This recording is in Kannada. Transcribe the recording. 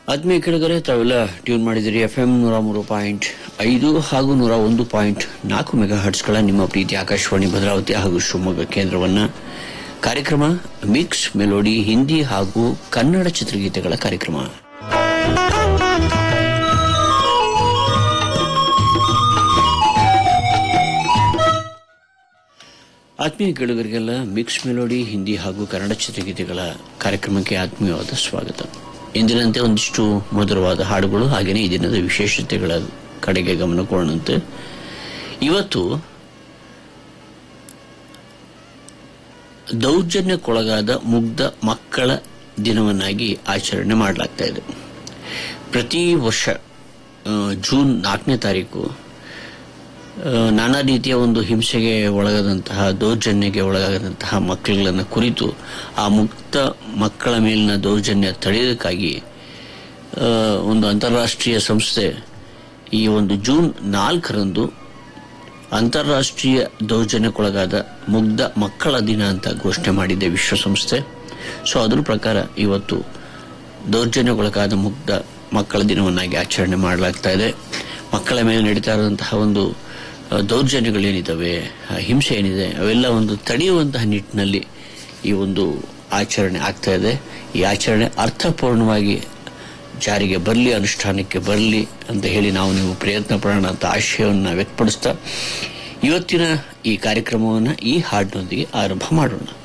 ಆತ್ಮೀಯ ಕೆಳಗರೆ ತಾವೆಲ್ಲ ಟ್ಯೂನ್ ಮಾಡಿದಿರಿ ಎಫ್ ಎಂ ನೂರ ಮೂರು ಪಾಯಿಂಟ್ ಐದು ಹಾಗೂ ನೂರ ಒಂದು ಪಾಯಿಂಟ್ ನಾಲ್ಕು ಮೆಗಾ ಹರ್ಟ್ಸ್ಗಳ ನಿಮ್ಮ ಪ್ರೀತಿ ಆಕಾಶವಾಣಿ ಭದ್ರಾವತಿ ಹಾಗೂ ಶಿವಮೊಗ್ಗ ಕೇಂದ್ರವನ್ನ ಕಾರ್ಯಕ್ರಮ ಮಿಕ್ಸ್ ಮೆಲೋಡಿ ಹಿಂದಿ ಹಾಗೂ ಕನ್ನಡ ಚಿತ್ರಗೀತೆಗಳ ಕಾರ್ಯಕ್ರಮ ಆತ್ಮೀಯ ಕೇಳುಗರಿಗೆಲ್ಲ ಮಿಕ್ಸ್ ಮೆಲೋಡಿ ಹಿಂದಿ ಹಾಗೂ ಕನ್ನಡ ಚಿತ್ರಗೀತೆಗಳ ಕಾರ್ಯಕ್ರಮಕ್ಕೆ ಆತ್ಮೀಯವಾದ ಸ್ವಾಗತ ಎಂದಿನಂತೆ ಒಂದಿಷ್ಟು ಮಧುರವಾದ ಹಾಡುಗಳು ಹಾಗೆಯೇ ಈ ದಿನದ ವಿಶೇಷತೆಗಳ ಕಡೆಗೆ ಗಮನ ಕೊಡೋಣಂತೆ ಇವತ್ತು ದೌರ್ಜನ್ಯಕ್ಕೊಳಗಾದ ಮುಗ್ಧ ಮಕ್ಕಳ ದಿನವನ್ನಾಗಿ ಆಚರಣೆ ಮಾಡಲಾಗ್ತಾ ಇದೆ ಪ್ರತಿ ವರ್ಷ ಆ, ಜೂನ್ ನಾಲ್ಕನೇ ತಾರೀಕು ಆ, ನಾನಾ ರೀತಿಯ ಒಂದು ಹಿಂಸೆಗೆ ಒಳಗಾದಂತಹ ದೌರ್ಜನ್ಯಕ್ಕೆ ಒಳಗಾದಂತಹ ಮಕ್ಕಳುಗಳನ್ನು ಕುರಿತು ಆ ಮುಕ್ತ ಮಕ್ಕಳ ಮೇಲಿನ ದೌರ್ಜನ್ಯ ತಡೆಯೋದಕ್ಕಾಗಿ ಆ, ಒಂದು ಅಂತಾರಾಷ್ಟ್ರೀಯ ಸಂಸ್ಥೆ ಈ ಒಂದು ಜೂನ್ ನಾಲ್ಕರಂದು ಅಂತಾರಾಷ್ಟ್ರೀಯ ದೌರ್ಜನ್ಯಕ್ಕೊಳಗಾದ ಮುಗ್ಧ ಮಕ್ಕಳ ದಿನ ಅಂತ ಘೋಷಣೆ ಮಾಡಿದೆ ವಿಶ್ವಸಂಸ್ಥೆ ಸೊ ಅದ್ರ ಪ್ರಕಾರ ಇವತ್ತು ದೌರ್ಜನ್ಯಕ್ಕೊಳಗಾದ ಮುಗ್ಧ ಮಕ್ಕಳ ದಿನವನ್ನಾಗಿ ಆಚರಣೆ ಮಾಡಲಾಗ್ತಾ ಇದೆ ಮಕ್ಕಳ ಮೇಲೆ ನಡೀತಾ ಇರುವಂತಹ ಒಂದು ಆ, ದೌರ್ಜನ್ಯಗಳೇನಿದ್ದಾವೆ ಆ ಹಿಂಸೆ ಏನಿದೆ ಅವೆಲ್ಲ ಒಂದು ತಡೆಯುವಂತಹ ನಿಟ್ಟಿನಲ್ಲಿ ಈ ಒಂದು ಆಚರಣೆ ಆಗ್ತಾ ಇದೆ ಈ ಆಚರಣೆ ಅರ್ಥಪೂರ್ಣವಾಗಿ ಜಾರಿಗೆ ಬರಲಿ ಅನುಷ್ಠಾನಕ್ಕೆ ಬರಲಿ ಅಂತ ಹೇಳಿ ನಾವು ನೀವು ಪ್ರಯತ್ನ ಪಡೋಣ ಅಂತ ಆಶಯವನ್ನು ವ್ಯಕ್ತಪಡಿಸ್ತಾ ಇವತ್ತಿನ ಈ ಕಾರ್ಯಕ್ರಮವನ್ನು ಈ ಹಾಡಿನೊಂದಿಗೆ ಆರಂಭ ಮಾಡೋಣ